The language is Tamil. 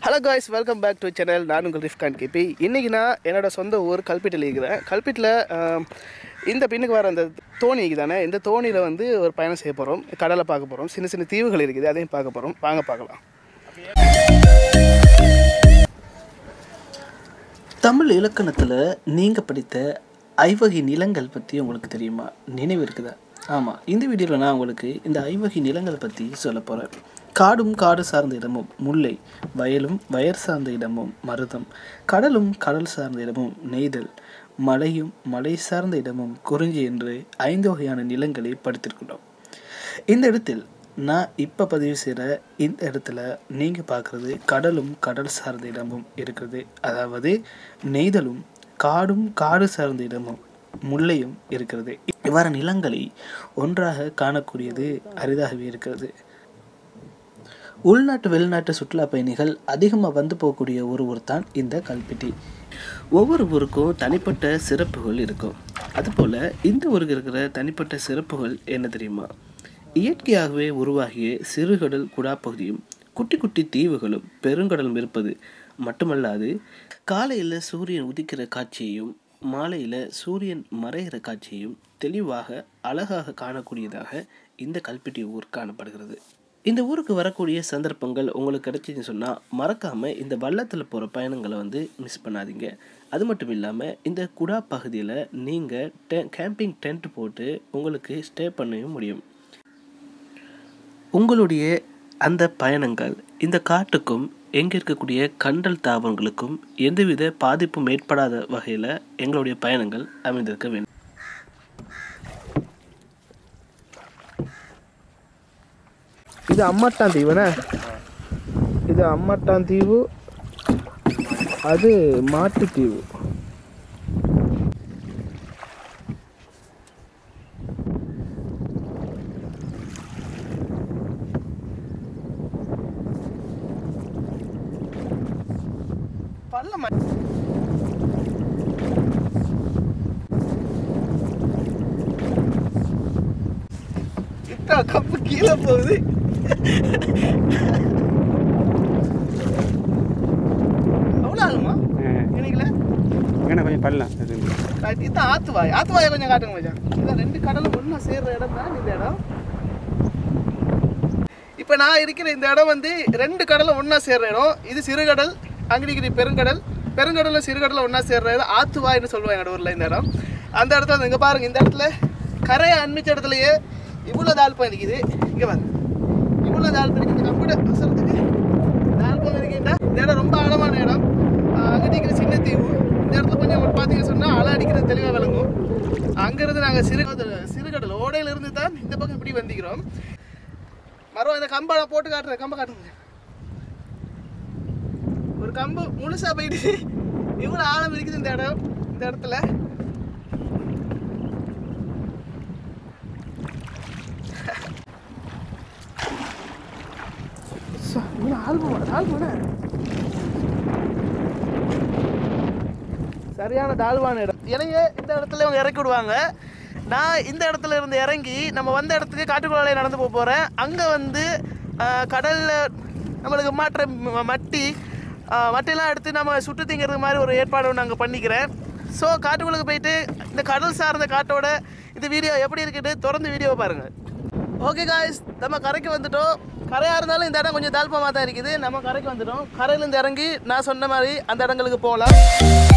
hello guys welcome back to channel நான் உங்கள் ரிஃப்கான் கேபி இன்றைக்கி நான் என்னோட சொந்த ஊர் கல்பிட்டில் இருக்கிறேன் கல்பிட்டில் ஆம், இந்த பின்னுக்கு வர அந்த தோணி தானே இந்த தோணியில் வந்து ஒரு பயணம் செய்ய போகிறோம் கடலை பார்க்க போகிறோம் சின்ன சின்ன தீவுகள் இருக்குது அதையும் பார்க்க போகிறோம் வாங்க பார்க்கலாம் தமிழ் இலக்கணத்தில் நீங்கள் படித்த ஐவகை நிலங்கள் பற்றி உங்களுக்கு தெரியுமா நினைவு இருக்குதா ஆமாம் இந்த வீடியோவில் நான் உங்களுக்கு இந்த ஐவகை நிலங்கள் பற்றி சொல்ல போகிறேன் காடும் காடு சார்ந்த இடமும் முல்லை வயலும் வயல் சார்ந்த இடமும் மருதம் கடலும் கடல் சார்ந்த இடமும் நெய்தல் மலையும் மலை சார்ந்த இடமும் குறிஞ்சி என்று ஐந்து வகையான நிலங்களை படித்திருக்கிறோம் இந்த இடத்தில் நான் இப்போ பதிவு செய்கிற இந்த இடத்துல நீங்கள் பார்க்குறது கடலும் கடல் சார்ந்த இடமும் இருக்குது அதாவது நெய்தலும் காடும் காடு சார்ந்த இடமும் முல்லையும் இருக்கிறது இவ்வாறு நிலங்களை ஒன்றாக காணக்கூடியது அரிதாகவே இருக்கிறது உள்நாட்டு வெளிநாட்டு சுற்றுலா பயணிகள் அதிகமாக வந்து போகக்கூடிய ஒரு ஊர் தான் இந்த கல்பிட்டி ஒவ்வொரு ஊருக்கும் தனிப்பட்ட சிறப்புகள் இருக்கும் அதுபோல் இந்த ஊருக்கு இருக்கிற தனிப்பட்ட சிறப்புகள் என்ன தெரியுமா இயற்கையாகவே உருவாகிய சிறுகடல் குடாப்பகுதியும் குட்டி குட்டி தீவுகளும் பெருங்கடலும் இருப்பது மட்டுமல்லாது காலையில் சூரியன் உதிக்கிற காட்சியையும் மாலையில் சூரியன் மறைகிற காட்சியையும் தெளிவாக அழகாக காணக்கூடியதாக இந்த கல்பிட்டி ஊர் காணப்படுகிறது இந்த ஊருக்கு வரக்கூடிய சந்தர்ப்பங்கள் உங்களுக்கு கிடைச்சிதுன்னு சொன்னால் மறக்காமல் இந்த வள்ளத்தில் போகிற பயணங்களை வந்து மிஸ் பண்ணாதீங்க அது மட்டும் இல்லாமல் இந்த குடா பகுதியில் நீங்கள் டெ கேம்பிங் டென்ட் போட்டு உங்களுக்கு ஸ்டே பண்ணவும் முடியும் உங்களுடைய அந்த பயணங்கள் இந்த காட்டுக்கும் எங்கே இருக்கக்கூடிய கண்டல் தாவரங்களுக்கும் எந்தவித பாதிப்பும் ஏற்படாத வகையில் எங்களுடைய பயணங்கள் அமைந்திருக்க வேண்டும் இது அம்மட்டான் தீவுனே இது அம்மட்டான் தீவு அது மாட்டு தீவு பள்ளம் இத்தா கப்பு கீழே போகுது அவ்வளோ ஆகுமா எனக்குல ஏன்னா கொஞ்சம் பள்ளம் அது இது ஆத்துவாய் ஆத்துவாயை கொஞ்சம் காட்டுங்க மச்சான் இதான் ரெண்டு கடலும் ஒன்றா சேர்ற இடம் தான் இந்த இடம் இப்போ நான் இருக்கிற இந்த இடம் வந்து ரெண்டு கடலும் ஒன்றா சேர்ற இடம் இது சிறுகடல் அங்கிடிக்கிற பெருங்கடல் பெருங்கடலில் சிறுகடலில் ஒன்றா சேர்ற இடம் ஆத்துவாய்னு சொல்லுவாங்க எங்கள் ஊரில் இந்த இடம் அந்த இடத்துல இங்கே பாருங்க இந்த இடத்துல கரையை அண்மிச்ச இடத்துலயே இவ்வளோ தாழ்ப்பம் இருக்குது இங்கே வந்து இவ்வளோ தாழ்ப்பம் இருக்குது இந்த கம்ப்யூட்டர் அவசரத்துக்கு தாழ்ப்பம் இருக்குன்னா இந்த இடம் ரொம்ப ஆழமான இடம் அங்கே இருக்கிற சின்ன தீவு இந்த இடத்துல கொஞ்சம் பார்த்தீங்க சொன்னால் அலை அடிக்கிறது தெளிவாக விளங்கும் அங்கேருந்து நாங்கள் சிறு சிறுகடல் ஓடையிலிருந்து தான் இந்த பக்கம் இப்படி வந்திக்கிறோம் மரம் இந்த கம்பை நான் போட்டு காட்டுறேன் கம்பை காட்டுங்க ஒரு கம்பு முழுசா போயிட்டு இவ்வளோ ஆழம் இருக்குது இந்த இடம் இந்த இடத்துல ச, இவ்வளோ ஆழ்மமான ஆழ்மான சரியான தாழ்வான இடம் இணைய இந்த இடத்துல இவங்க இறக்கி விடுவாங்க நான் இந்த இடத்துல இருந்து இறங்கி நம்ம வந்த இடத்துக்கு காட்டுக்குள்ளாலே நடந்து போக போகிறேன் அங்கே வந்து கடலில் நம்மளுக்கு மாற்ற ம- மட்டி ஆஹ், மட்டிலாம் எடுத்து நம்ம சுட்டு திங்கிறது மாதிரி ஒரு ஏற்பாடு ஒன்று அங்கே பண்ணிக்கிறேன் ஸோ காட்டுக்குள்ளுக்கு போயிட்டு இந்த கடல் சார்ந்த காட்டோட இந்த வீடியோ எப்படி இருக்குன்னு தொடர்ந்து வீடியோவை பாருங்கள் ஓகே காய்ஸ் நம்ம கரைக்கு வந்துட்டோம் கரையாக இருந்தாலும் இந்த இடம் கொஞ்சம் தாழ்ப்பமாக தான் இருக்குது நம்ம கரைக்கு வந்துட்டோம் கரையிலேருந்து இறங்கி நான் சொன்ன மாதிரி அந்த இடங்களுக்கு போகலாம்